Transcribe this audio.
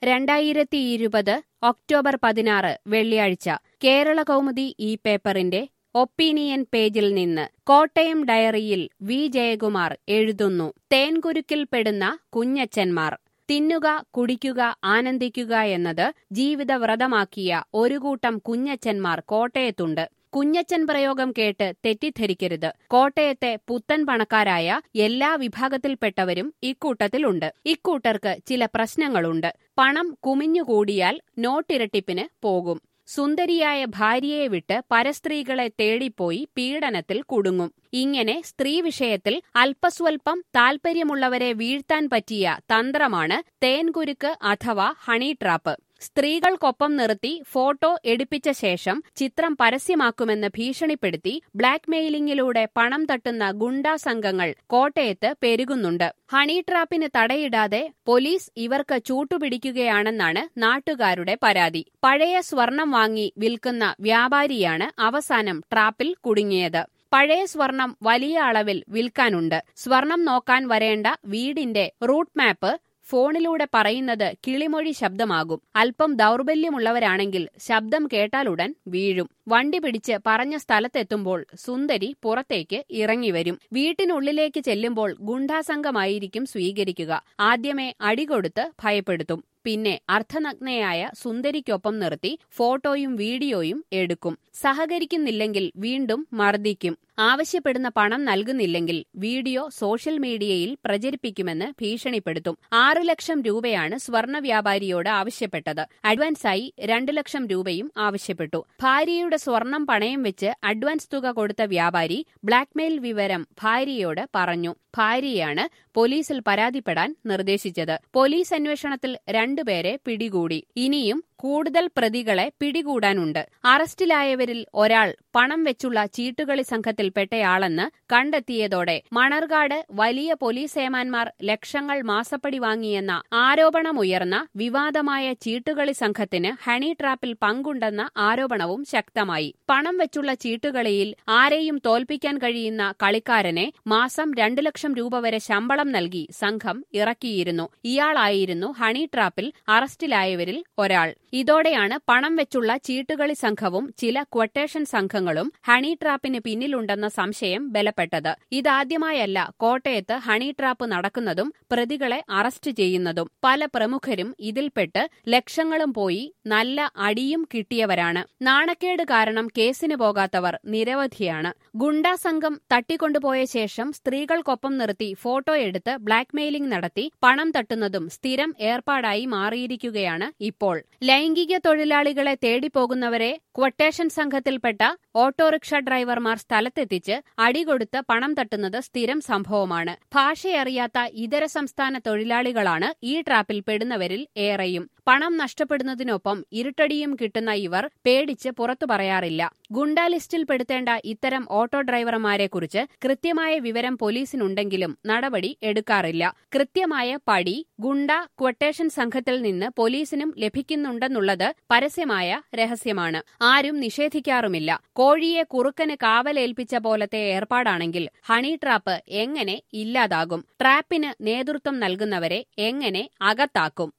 രണ്ടായിരത്തി ഇരുപത് ഒക്ടോബർ പതിനാറ് വെള്ളിയാഴ്ച കേരള കൗമുദി ഈ പേപ്പറിന്റെ ഒപ്പീനിയൻ പേജിൽ നിന്ന് കോട്ടയം ഡയറിയിൽ വി ജയകുമാർ എഴുതുന്നു തേൻകുരുക്കിൽപ്പെടുന്ന കുഞ്ഞച്ചന്മാർ തിന്നുക കുടിക്കുക ആനന്ദിക്കുക എന്നത് ജീവിതവ്രതമാക്കിയ ഒരു കൂട്ടം കുഞ്ഞച്ചന്മാർ കോട്ടയത്തുണ്ട് കുഞ്ഞച്ചൻ പ്രയോഗം കേട്ട് തെറ്റിദ്ധരിക്കരുത് കോട്ടയത്തെ പുത്തൻ പണക്കാരായ എല്ലാ വിഭാഗത്തിൽപ്പെട്ടവരും ഇക്കൂട്ടത്തിലുണ്ട് ഇക്കൂട്ടർക്ക് ചില പ്രശ്നങ്ങളുണ്ട് പണം കുമിഞ്ഞുകൂടിയാൽ നോട്ടിരട്ടിപ്പിന് പോകും സുന്ദരിയായ ഭാര്യയെ വിട്ട് പരസ്ത്രീകളെ തേടിപ്പോയി പീഡനത്തിൽ കുടുങ്ങും ഇങ്ങനെ സ്ത്രീ വിഷയത്തിൽ അല്പസ്വല്പം താൽപര്യമുള്ളവരെ വീഴ്ത്താൻ പറ്റിയ തന്ത്രമാണ് തേൻകുരുക്ക് അഥവാ ഹണി ട്രാപ്പ് സ്ത്രീകൾക്കൊപ്പം നിർത്തി ഫോട്ടോ എടുപ്പിച്ച ശേഷം ചിത്രം പരസ്യമാക്കുമെന്ന് ഭീഷണിപ്പെടുത്തി ബ്ലാക്ക്മെയിലിംഗിലൂടെ പണം തട്ടുന്ന ഗുണ്ടാ സംഘങ്ങൾ കോട്ടയത്ത് പെരുകുന്നുണ്ട് ഹണി ട്രാപ്പിന് തടയിടാതെ പോലീസ് ഇവർക്ക് ചൂട്ടുപിടിക്കുകയാണെന്നാണ് നാട്ടുകാരുടെ പരാതി പഴയ സ്വർണം വാങ്ങി വിൽക്കുന്ന വ്യാപാരിയാണ് അവസാനം ട്രാപ്പിൽ കുടുങ്ങിയത് പഴയ സ്വർണം വലിയ അളവിൽ വിൽക്കാനുണ്ട് സ്വർണം നോക്കാൻ വരേണ്ട വീടിന്റെ റൂട്ട് മാപ്പ് ഫോണിലൂടെ പറയുന്നത് കിളിമൊഴി ശബ്ദമാകും അല്പം ദൗർബല്യമുള്ളവരാണെങ്കിൽ ശബ്ദം കേട്ടാലുടൻ വീഴും വണ്ടി പിടിച്ച് പറഞ്ഞ സ്ഥലത്തെത്തുമ്പോൾ സുന്ദരി പുറത്തേക്ക് ഇറങ്ങിവരും വീട്ടിനുള്ളിലേക്ക് ചെല്ലുമ്പോൾ ഗുണ്ടാസംഘമായിരിക്കും സ്വീകരിക്കുക ആദ്യമേ അടികൊടുത്ത് ഭയപ്പെടുത്തും പിന്നെ അർദ്ധനഗ്നയായ സുന്ദരിക്കൊപ്പം നിർത്തി ഫോട്ടോയും വീഡിയോയും എടുക്കും സഹകരിക്കുന്നില്ലെങ്കിൽ വീണ്ടും മർദ്ദിക്കും ആവശ്യപ്പെടുന്ന പണം നൽകുന്നില്ലെങ്കിൽ വീഡിയോ സോഷ്യൽ മീഡിയയിൽ പ്രചരിപ്പിക്കുമെന്ന് ഭീഷണിപ്പെടുത്തും ആറു ലക്ഷം രൂപയാണ് സ്വർണ വ്യാപാരിയോട് ആവശ്യപ്പെട്ടത് അഡ്വാൻസായി രണ്ടു ലക്ഷം രൂപയും ആവശ്യപ്പെട്ടു ഭാര്യയുടെ സ്വർണം പണയം വെച്ച് അഡ്വാൻസ് തുക കൊടുത്ത വ്യാപാരി ബ്ലാക്ക്മെയിൽ വിവരം ഭാര്യയോട് പറഞ്ഞു ഭാര്യയാണ് പോലീസിൽ പരാതിപ്പെടാൻ നിർദ്ദേശിച്ചത് പോലീസ് അന്വേഷണത്തിൽ രണ്ടുപേരെ പിടികൂടി ഇനിയും കൂടുതൽ പ്രതികളെ പിടികൂടാനുണ്ട് അറസ്റ്റിലായവരിൽ ഒരാൾ പണം വെച്ചുള്ള ചീട്ടുകളി സംഘത്തിൽപ്പെട്ടയാളെന്ന് കണ്ടെത്തിയതോടെ മണർകാട് വലിയ പോലീസ് ഏമാന്മാർ ലക്ഷങ്ങൾ മാസപ്പടി വാങ്ങിയെന്ന ആരോപണമുയർന്ന വിവാദമായ ചീട്ടുകളി സംഘത്തിന് ഹണി ട്രാപ്പിൽ പങ്കുണ്ടെന്ന ആരോപണവും ശക്തമായി പണം വെച്ചുള്ള ചീട്ടുകളിയിൽ ആരെയും തോൽപ്പിക്കാൻ കഴിയുന്ന കളിക്കാരനെ മാസം രണ്ടു ലക്ഷം രൂപ വരെ ശമ്പളം നൽകി സംഘം ഇറക്കിയിരുന്നു ഇയാളായിരുന്നു ഹണി ട്രാപ്പിൽ അറസ്റ്റിലായവരിൽ ഒരാൾ ഇതോടെയാണ് പണം വെച്ചുള്ള ചീട്ടുകളി സംഘവും ചില ക്വട്ടേഷൻ സംഘങ്ങളും ഹണി ട്രാപ്പിന് പിന്നിലുണ്ടെന്ന സംശയം ബലപ്പെട്ടത് ഇതാദ്യമായല്ല കോട്ടയത്ത് ഹണി ട്രാപ്പ് നടക്കുന്നതും പ്രതികളെ അറസ്റ്റ് ചെയ്യുന്നതും പല പ്രമുഖരും ഇതിൽപ്പെട്ട് ലക്ഷങ്ങളും പോയി നല്ല അടിയും കിട്ടിയവരാണ് നാണക്കേട് കാരണം കേസിന് പോകാത്തവർ നിരവധിയാണ് ഗുണ്ടാ സംഘം തട്ടിക്കൊണ്ടുപോയ ശേഷം സ്ത്രീകൾക്കൊപ്പം നിർത്തി ഫോട്ടോ എടുത്ത് ബ്ലാക്ക്മെയിലിംഗ് നടത്തി പണം തട്ടുന്നതും സ്ഥിരം ഏർപ്പാടായി മാറിയിരിക്കുകയാണ് ഇപ്പോൾ ലൈംഗിക തൊഴിലാളികളെ തേടിപ്പോകുന്നവരെ ക്വട്ടേഷൻ സംഘത്തിൽപ്പെട്ട ഓട്ടോറിക്ഷ ഡ്രൈവർമാർ സ്ഥലത്തെത്തിച്ച് അടികൊടുത്ത് പണം തട്ടുന്നത് സ്ഥിരം സംഭവമാണ് ഭാഷയറിയാത്ത ഇതര സംസ്ഥാന തൊഴിലാളികളാണ് ഈ ട്രാപ്പിൽ പെടുന്നവരിൽ ഏറെയും പണം നഷ്ടപ്പെടുന്നതിനൊപ്പം ഇരുട്ടടിയും കിട്ടുന്ന ഇവർ പേടിച്ച് പുറത്തു പറയാറില്ല ഗുണ്ടാ ലിസ്റ്റിൽ പെടുത്തേണ്ട ഇത്തരം ഓട്ടോ ഡ്രൈവർമാരെക്കുറിച്ച് കൃത്യമായ വിവരം പോലീസിനുണ്ടെങ്കിലും നടപടി എടുക്കാറില്ല കൃത്യമായ പടി ഗുണ്ട ക്വട്ടേഷൻ സംഘത്തിൽ നിന്ന് പോലീസിനും ലഭിക്കുന്നുണ്ടെന്നുള്ളത് പരസ്യമായ രഹസ്യമാണ് ആരും നിഷേധിക്കാറുമില്ല കോഴിയെ കുറുക്കന് കാവലേൽപ്പിച്ച പോലത്തെ ഏർപ്പാടാണെങ്കിൽ ഹണി ട്രാപ്പ് എങ്ങനെ ഇല്ലാതാകും ട്രാപ്പിന് നേതൃത്വം നൽകുന്നവരെ എങ്ങനെ അകത്താക്കും